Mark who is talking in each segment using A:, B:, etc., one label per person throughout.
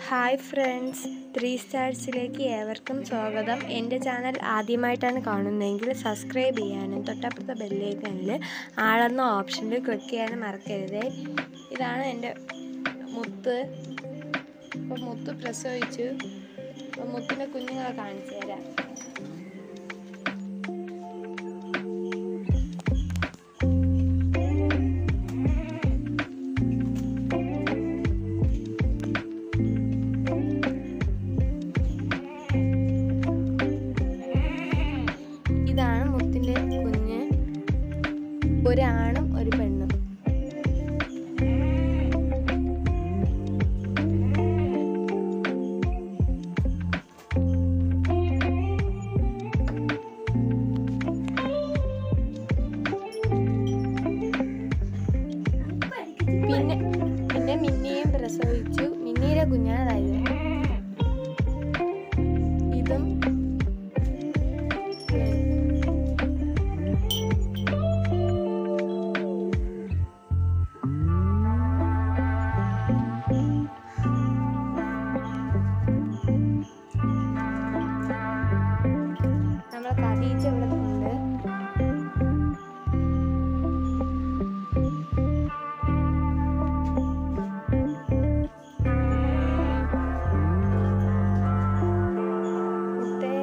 A: hi friends three സ്റ്റാർസിലേക്ക് ഏവർക്കും സ്വാഗതം എൻ്റെ ചാനൽ ആദ്യമായിട്ടാണ് കാണുന്നതെങ്കിൽ സബ്സ്ക്രൈബ് ചെയ്യാനും തൊട്ടപ്പുറത്തെ ബെല്ലേക്കനിൽ ആളെന്ന ഓപ്ഷനിൽ ക്ലിക്ക് ചെയ്യാനും മറക്കരുത് ഇതാണ് എൻ്റെ മുത്ത് അപ്പോൾ മുത്ത് പ്രസവിച്ചു അപ്പോൾ മുത്തിൻ്റെ കുഞ്ഞുങ്ങളെ കാണിച്ചു തരാം ഇതാണ് മുത്തിൻ്റെ കുഞ്ഞ് ഒരാണും ഒരു പെണ്ണും പിന്നെ പിന്നെ മിന്നിയും പ്രസവിച്ചു മിന്നിയുടെ കുഞ്ഞാണായത് ഇതും നമ്മളെ കതീച്ച ഇവിടെ ഉണ്ട് മുത്തേ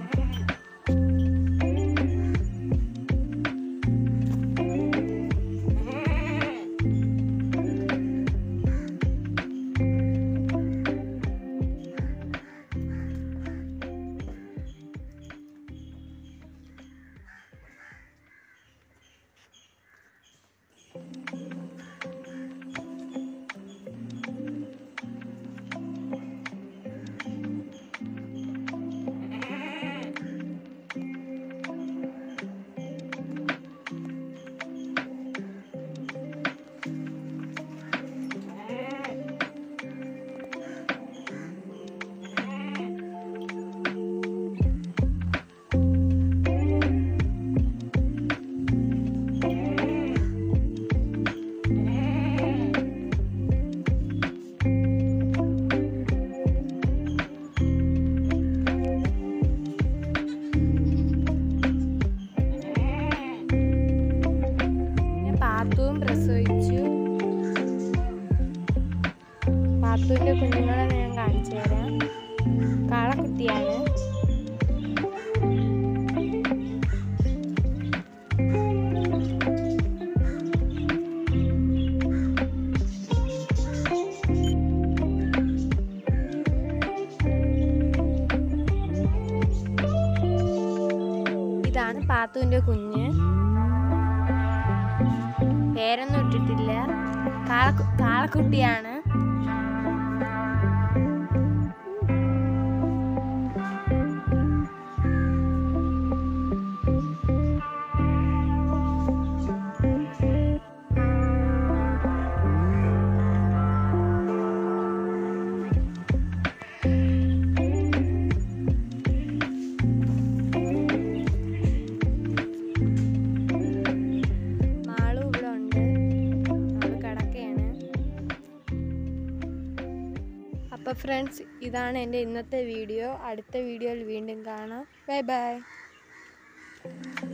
A: പിന്നെ പാത്തുവും പ്രസവിച്ചു പാത്തുവിന്റെ കുഞ്ഞുങ്ങളെ ഞാൻ കാണിച്ചു തരാം കാളക്കുട്ടിയാണ് ഇതാണ് പാത്തുവിന്റെ കുഞ്ഞ് പേരൊന്നും ഇട്ടിട്ടില്ല കാളക്കു കാളക്കുട്ടിയാണ് മാളും ഇവിടെ ഉണ്ട് മാള് കിടക്കയാണ് അപ്പോൾ ഫ്രണ്ട്സ് ഇതാണ് എൻ്റെ ഇന്നത്തെ വീഡിയോ അടുത്ത വീഡിയോയിൽ വീണ്ടും കാണാം ബൈ ബൈ